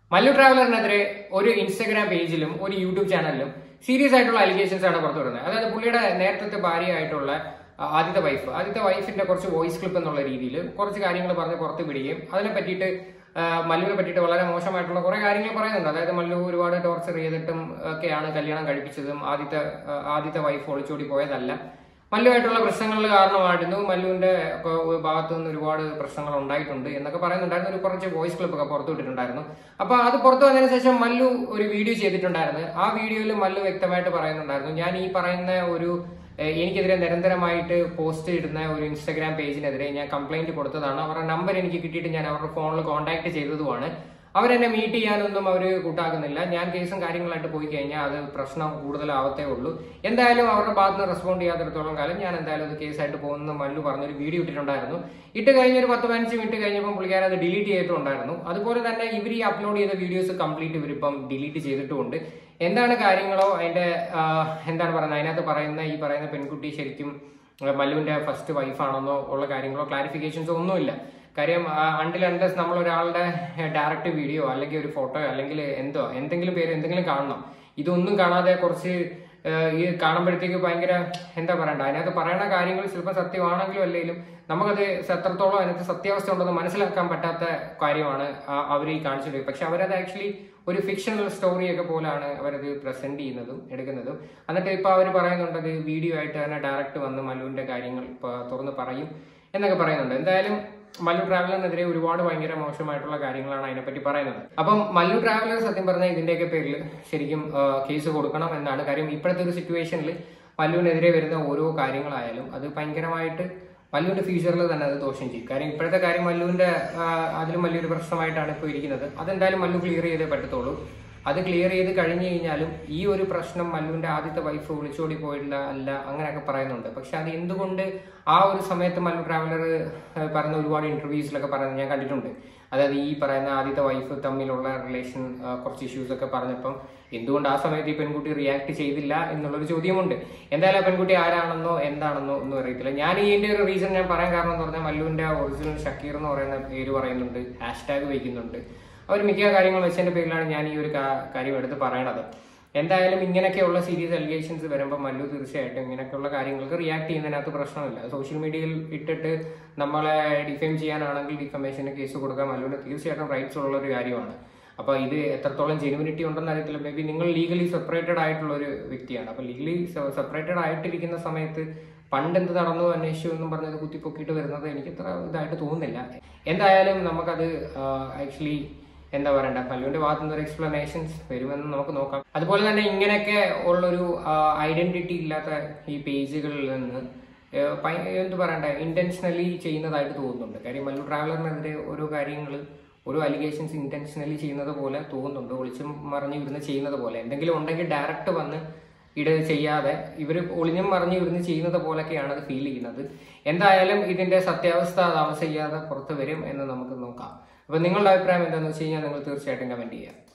മല്ലു ട്രാവലറിനെതിരെ ഒരു ഇൻസ്റ്റഗ്രാം പേജിലും ഒരു യൂട്യൂബ് ചാനലിലും സീരിയസ് ആയിട്ടുള്ള അലിഗേഷൻസ് ആണ് പുറത്തു വരുന്നത് അതായത് പുള്ളിയുടെ നേരത്തെ ഭാര്യയായിട്ടുള്ള ആ, ആദ്യത്തെ വൈഫ് ആദ്യത്തെ വൈഫിന്റെ കുറച്ച് വോയിസ് ക്ലിപ്പ് എന്നുള്ള രീതിയിൽ കുറച്ച് കാര്യങ്ങൾ പറഞ്ഞ് പുറത്ത് വിടുകയും അതിനെ പറ്റിയിട്ട് ആ, മല്ലുവിനെ പറ്റിയിട്ട് വളരെ മോശമായിട്ടുള്ള കുറെ കാര്യങ്ങൾ പറയുന്നുണ്ട് അതായത് മല്ലു ഒരുപാട് ടോർച്ചർ ചെയ്തിട്ടും ഒക്കെയാണ് കല്യാണം കഴിപ്പിച്ചതും ആദ്യത്തെ ആ, ആദ്യത്തെ വൈഫ് ഒളിച്ചോടി പോയതല്ല മല്ലുമായിട്ടുള്ള പ്രശ്നങ്ങളിൽ കാരണമായിരുന്നു മല്ലുവിന്റെ ഒക്കെ ഒരു ഭാഗത്തു നിന്ന് ഒരുപാട് പ്രശ്നങ്ങൾ ഉണ്ടായിട്ടുണ്ട് എന്നൊക്കെ പറയുന്നുണ്ടായിരുന്നു ഒരു കുറച്ച് വോയിസ് ക്ലിപ്പ് ഒക്കെ പുറത്തു വിട്ടിട്ടുണ്ടായിരുന്നു അപ്പൊ അത് പുറത്തു വന്നതിന് ശേഷം മല്ലു ഒരു വീഡിയോ ചെയ്തിട്ടുണ്ടായിരുന്നു ആ വീഡിയോയിൽ മല്ലു വ്യക്തമായിട്ട് പറയുന്നുണ്ടായിരുന്നു ഞാൻ ഈ പറയുന്ന ഒരു ഏഹ്, എനിക്കെതിരെ നിരന്തരമായിട്ട് പോസ്റ്റ് ഇടുന്ന ഒരു ഇൻസ്റ്റാഗ്രാം പേജിനെതിരെ ഞാൻ കംപ്ലൈന്റ് കൊടുത്തതാണ് അവരുടെ നമ്പർ എനിക്ക് കിട്ടിയിട്ട് ഞാൻ അവരുടെ ഫോണിൽ കോൺടാക്ട് ചെയ്തതുമാണ് അവരെന്നെ മീറ്റ് ചെയ്യാനൊന്നും അവർ കൂട്ടാക്കുന്നില്ല ഞാൻ കേസും കാര്യങ്ങളായിട്ട് പോയി കഴിഞ്ഞാൽ അത് പ്രശ്നം കൂടുതലാവത്തേ ഉള്ളൂ എന്തായാലും അവരുടെ ഭാഗത്ത് നിന്ന് റെസ്പോണ്ട് ചെയ്യാത്തിടത്തോളം കാലം ഞാൻ എന്തായാലും അത് കേസായിട്ട് പോകുന്ന മല്ലു പറഞ്ഞൊരു വീഡിയോ ഇട്ടിട്ടുണ്ടായിരുന്നു ഇട്ട് കഴിഞ്ഞ ഒരു പത്ത് പതിനഞ്ച് മിനിറ്റ് കഴിഞ്ഞപ്പോൾ പുള്ളിക്കാരൻ അത് ഡിലീറ്റ് ചെയ്തിട്ടുണ്ടായിരുന്നു അതുപോലെ തന്നെ ഇവർ ഈ അപ്ലോഡ് ചെയ്ത വീഡിയോസ് കംപ്ലീറ്റ് ഇവരിപ്പം ഡിലീറ്റ് ചെയ്തിട്ടുമുണ്ട് എന്താണ് കാര്യങ്ങളോ അതിന്റെ ആ, എന്താണ് പറയുന്നത് അതിനകത്ത് പറയുന്ന ഈ പറയുന്ന പെൺകുട്ടി ശരിക്കും ആ, മല്ലുവിന്റെ ഫസ്റ്റ് വൈഫാണെന്നോ ഉള്ള കാര്യങ്ങളോ ക്ലാരിഫിക്കേഷൻസോ ഒന്നുമില്ല കാര്യം അണ്ടിൽ അണ്ടസ് നമ്മൾ ഒരാളുടെ ഡയറക്റ്റ് വീഡിയോ അല്ലെങ്കിൽ ഒരു ഫോട്ടോ അല്ലെങ്കിൽ എന്തോ എന്തെങ്കിലും പേര് എന്തെങ്കിലും കാണണം ഇതൊന്നും കാണാതെ കുറച്ച് ആ, ഈ കാണുമ്പോഴത്തേക്ക് ഭയങ്കര എന്താ പറയണ്ട അതിനകത്ത് പറയുന്ന കാര്യങ്ങൾ ചിലപ്പോൾ സത്യമാണെങ്കിലും അല്ലെങ്കിലും നമുക്കത് എത്രത്തോളം അതിനകത്ത് സത്യാവസ്ഥ ഉണ്ടെന്ന് മനസ്സിലാക്കാൻ പറ്റാത്ത കാര്യമാണ് അവർ ഈ കാണിച്ചിട്ട് പക്ഷെ അവരത് ആക്ച്വലി ഒരു ഫിക്ഷണൽ സ്റ്റോറിയൊക്കെ പോലാണ് അവരത് പ്രസന്റ് ചെയ്യുന്നതും എടുക്കുന്നതും എന്നിട്ട് ഇപ്പൊ അവർ പറയുന്നുണ്ട് അത് വീഡിയോ ആയിട്ട് തന്നെ ഡയറക്റ്റ് വന്ന് മല്ലുവിന്റെ കാര്യങ്ങൾ ഇപ്പൊ തുറന്ന് പറയും എന്നൊക്കെ പറയുന്നുണ്ട് എന്തായാലും മല്ലു ട്രാവലറിനെതിരെ ഒരുപാട് ഭയങ്കര മോശമായിട്ടുള്ള കാര്യങ്ങളാണ് അതിനെപ്പറ്റി പറയുന്നത് അപ്പം മല്ലു ട്രാവലർ സത്യം പറഞ്ഞാൽ ഇതിന്റെയൊക്കെ പേരിൽ ശരിക്കും ആ, കേസ് കൊടുക്കണം എന്നാണ് കാര്യം ഇപ്പോഴത്തെ ഒരു സിറ്റുവേഷനിൽ മല്ലുവിനെതിരെ വരുന്ന ഓരോ കാര്യങ്ങളായാലും അത് ഭയങ്കരമായിട്ട് മല്ലുവിന്റെ ഫ്യൂച്ചറിൽ തന്നെ അത് ദോഷം ചെയ്യും കാര്യം ഇപ്പോഴത്തെ കാര്യം മല്ലുവിന്റെ ആ, അതിലും വലിയൊരു പ്രശ്നമായിട്ടാണ് ഇപ്പോൾ ഇരിക്കുന്നത് അതെന്തായാലും മല്ലു ക്ലിയർ ചെയ്തേ പറ്റത്തുള്ളൂ അത് ക്ലിയർ ചെയ്ത് കഴിഞ്ഞു കഴിഞ്ഞാലും ഈ ഒരു പ്രശ്നം മല്ലുവിന്റെ ആദ്യത്തെ വൈഫ് ഒളിച്ചോടി പോയില്ല അല്ല അങ്ങനെയൊക്കെ പറയുന്നുണ്ട് പക്ഷെ അത് എന്തുകൊണ്ട് ആ ഒരു സമയത്ത് മല്ലു ട്രാവലർ പറയുന്ന ഒരുപാട് ഇന്റർവ്യൂസിലൊക്കെ പറയുന്നത് ഞാൻ കണ്ടിട്ടുണ്ട് അതായത് ഈ പറയുന്ന ആദ്യത്തെ വൈഫ് തമ്മിലുള്ള റിലേഷൻ കുറച്ച് ഇഷ്യൂസ് ഒക്കെ പറഞ്ഞപ്പം എന്തുകൊണ്ട് ആ സമയത്ത് ഈ പെൺകുട്ടി റിയാക്ട് ചെയ്തില്ല എന്നുള്ളൊരു ചോദ്യമുണ്ട് എന്തായാലും ആ പെൺകുട്ടി ആരാണെന്നോ എന്താണെന്നോ ഒന്നും അറിയത്തില്ല ഞാൻ ഇതിന്റെ ഒരു റീസൺ ഞാൻ പറയാൻ കാരണം എന്ന് പറഞ്ഞാൽ മല്ലുവിന്റെ ഒറിജിനൽ ഷക്കീർ എന്ന് പറയുന്ന പേര് പറയുന്നുണ്ട് ഹാഷ്ടാഗ് വയ്ക്കുന്നുണ്ട് അവർ മിക്ക കാര്യങ്ങൾ വെച്ചതിന്റെ പേരിലാണ് ഞാൻ ഈ ഒരു കാ- കാര്യം എടുത്ത് പറയണത് എന്തായാലും ഇങ്ങനെയൊക്കെയുള്ള സീരിയസ് അലിഗേഷൻസ് വരുമ്പോൾ മല്ലു തീർച്ചയായിട്ടും ഇങ്ങനെയൊക്കെയുള്ള കാര്യങ്ങൾക്ക് റിയാക്ട് ചെയ്യുന്നതിനകത്ത് പ്രശ്നമില്ല സോഷ്യൽ മീഡിയയിൽ ഇട്ടിട്ട് നമ്മളെ ഡിഫെയിം ചെയ്യാനാണെങ്കിൽ ഡിഫമേഷന് കേസ് കൊടുക്കാൻ മല്ലുവിന് തീർച്ചയായിട്ടും റൈറ്റ്സ് ഉള്ള ഒരു കാര്യമാണ് അപ്പൊ ഇത് എത്രത്തോളം ജെനുവിനിറ്റി ഉണ്ടെന്ന് അറിയത്തില്ല മേ ബി നിങ്ങൾ ലീഗലി സെപ്പറേറ്റഡ് ആയിട്ടുള്ള ഒരു വ്യക്തിയാണ് അപ്പൊ ലീഗലി സെപ്പറേറ്റഡ് ആയിട്ടിരിക്കുന്ന സമയത്ത് പണ്ട് എന്ത് നടന്നു അന്വേഷിച്ചു എന്നും പറഞ്ഞത് കുത്തിപ്പൊക്കിയിട്ട് വരുന്നത് എനിക്ക് അത്ര ഇതായിട്ട് തോന്നുന്നില്ല എന്തായാലും നമുക്കത് ആക്ച്വലി എന്താ പറയണ്ട മല്ലുവിന്റെ ഭാഗത്തു നിന്ന് ഒരു എക്സ്പ്ലനേഷൻസ് വരുമെന്ന് നമുക്ക് നോക്കാം അതുപോലെ തന്നെ ഇങ്ങനെയൊക്കെ ഉള്ളൊരു ഐഡന്റിറ്റി ഇല്ലാത്ത ഈ പേജുകളിൽ നിന്ന് ഏഹ് ഭയ- എന്ത് പറയണ്ട ഇന്റൻഷനലി ചെയ്യുന്നതായിട്ട് തോന്നുന്നുണ്ട് കാര്യം മല്ലു ട്രാവലറിനെതിരെ ഓരോ കാര്യങ്ങൾ ഓരോ അലിഗേഷൻസ് ഇന്റൻഷനലി ചെയ്യുന്നത് പോലെ തോന്നുന്നുണ്ട് ഒളിച്ചും മറിഞ്ഞ് ഇവിടുന്ന് ചെയ്യുന്നത് പോലെ എന്തെങ്കിലും ഉണ്ടെങ്കിൽ ഡയറക്റ്റ് വന്ന് ഇത് ചെയ്യാതെ ഇവർ ഒളിഞ്ഞും മറിഞ്ഞ് ഇവിടുന്ന് ചെയ്യുന്നത് പോലൊക്കെയാണ് അത് ഫീൽ ചെയ്യുന്നത് എന്തായാലും ഇതിന്റെ സത്യാവസ്ഥ താമസം ചെയ്യാതെ പുറത്ത് വരും എന്ന് നമുക്ക് നോക്കാം അപ്പൊ നിങ്ങളുടെ അഭിപ്രായം എന്താണെന്ന് വെച്ച് കഴിഞ്ഞാൽ നിങ്ങൾ തീർച്ചയായിട്ടും കമന്റ് ചെയ്യാം